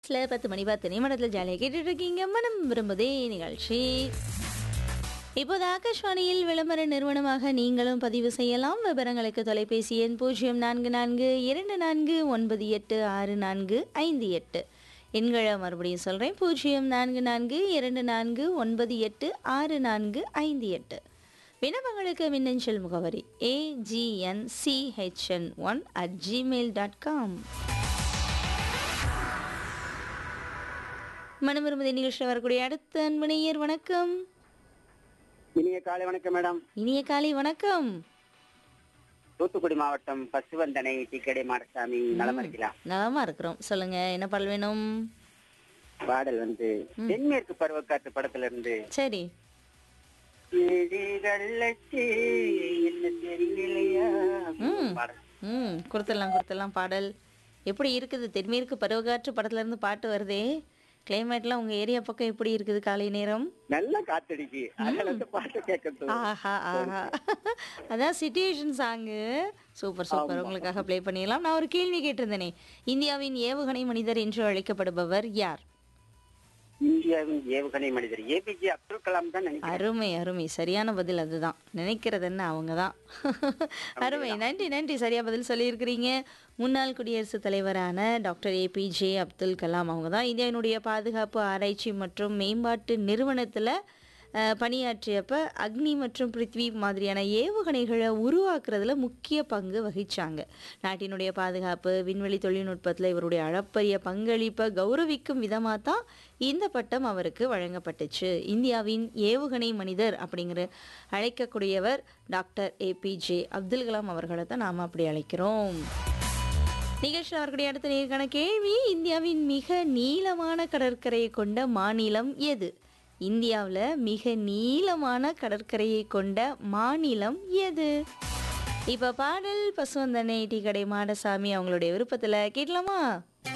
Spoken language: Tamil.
ஸ்ல பத்து மணி பத்து நிமிடத்தில் ஜாலியாக கேட்டுட்டு இருக்கீங்க மனம் விரும்புதே நிகழ்ச்சி இப்போது ஆகாஷ்வாணியில் விளம்பர நிறுவனமாக நீங்களும் பதிவு செய்யலாம் விவரங்களுக்கு தொலைபேசி எண் பூஜ்ஜியம் நான்கு நான்கு இரண்டு நான்கு ஒன்பது எட்டு ஆறு நான்கு ஐந்து எட்டு எண்களை மறுபடியும் சொல்கிறேன் பூஜ்ஜியம் நான்கு நான்கு இரண்டு நான்கு ஒன்பது எட்டு ஆறு நான்கு ஐந்து எட்டு விண்ணப்பங்களுக்கு மின்னஞ்சல் முகவரி AGN CHN one at Gmail dot com மனம் விரும்புதை நிகழ்ச்சியில் வரக்கூடிய அடுத்த அன்பனையர் வணக்கம் இனிய காலை வணக்கம் மேடம் இனிய காலை வணக்கம் தூத்துக்குடி மாவட்டம் பசுவந்தனை டிக்கடை மாடசாமி நலமா இருக்கலாம் நலமா இருக்கிறோம் சொல்லுங்க என்ன பாடல் வேணும் பாடல் வந்து தென்மேற்கு பருவக்காற்று படத்துல இருந்து சரி கிளிகளுக்கு என்ன தெரியலையா ம். பாடல். ம் கொடுத்துடலாம் கொடுத்துடலாம் பாடல் எப்படி இருக்குது தென்மேற்கு பருவகாற்று படத்துல இருந்து பாட்டு வருதே கிளைமேட்லாம் உங்க ஏரியா பக்கம் எப்படி இருக்குது காலை நேரம் நல்லா காத்தடிக்கு அதுல இருந்து பாட்டு கேட்க ஆஹா ஆஹா அதான் சிச்சுவேஷன் சாங்கு சூப்பர் சூப்பர் உங்களுக்காக ப்ளே பண்ணிடலாம் நான் ஒரு கேள்வி கேட்டிருந்தேனே இந்தியாவின் ஏவுகணை மனிதர் என்று அழைக்கப்படுபவர் யார் இந்தியாவின் ஏவுகணை மனிதர் ஏபிஜே அப்துல் கலாம் தான் நினைக்கிறேன் அருமை அருமை சரியான பதில் அதுதான் நினைக்கிறது என்ன அவங்க தான் அருமை நன்றி நன்றி சரியா பதில் சொல்லியிருக்கிறீங்க முன்னாள் குடியரசுத் தலைவரான டாக்டர் ஏபிஜே அப்துல் கலாம் அவங்க தான் இந்தியாவினுடைய பாதுகாப்பு ஆராய்ச்சி மற்றும் மேம்பாட்டு நிறுவனத்தில் பணியாற்றியப்ப அக்னி மற்றும் பிருத்வி மாதிரியான ஏவுகணைகளை உருவாக்குறதுல முக்கிய பங்கு வகிச்சாங்க நாட்டினுடைய பாதுகாப்பு விண்வெளி தொழில்நுட்பத்தில் இவருடைய அளப்பரிய பங்களிப்பை கௌரவிக்கும் விதமாக தான் இந்த பட்டம் அவருக்கு வழங்கப்பட்டுச்சு இந்தியாவின் ஏவுகணை மனிதர் அப்படிங்கிற அழைக்கக்கூடியவர் டாக்டர் ஏபிஜே அப்துல் கலாம் அவர்களை தான் நாம் அப்படி அழைக்கிறோம் நிகழ்ச்சியில் அவர்களுடைய அடுத்த நேர்காண கேள்வி இந்தியாவின் மிக நீளமான கடற்கரையை கொண்ட மாநிலம் எது இந்தியாவில் மிக நீளமான கடற்கரையை கொண்ட மாநிலம் எது இப்போ பாடல் பசுவந்தனை டீ கடை மாடசாமி அவங்களுடைய விருப்பத்தில் கேட்கலாமா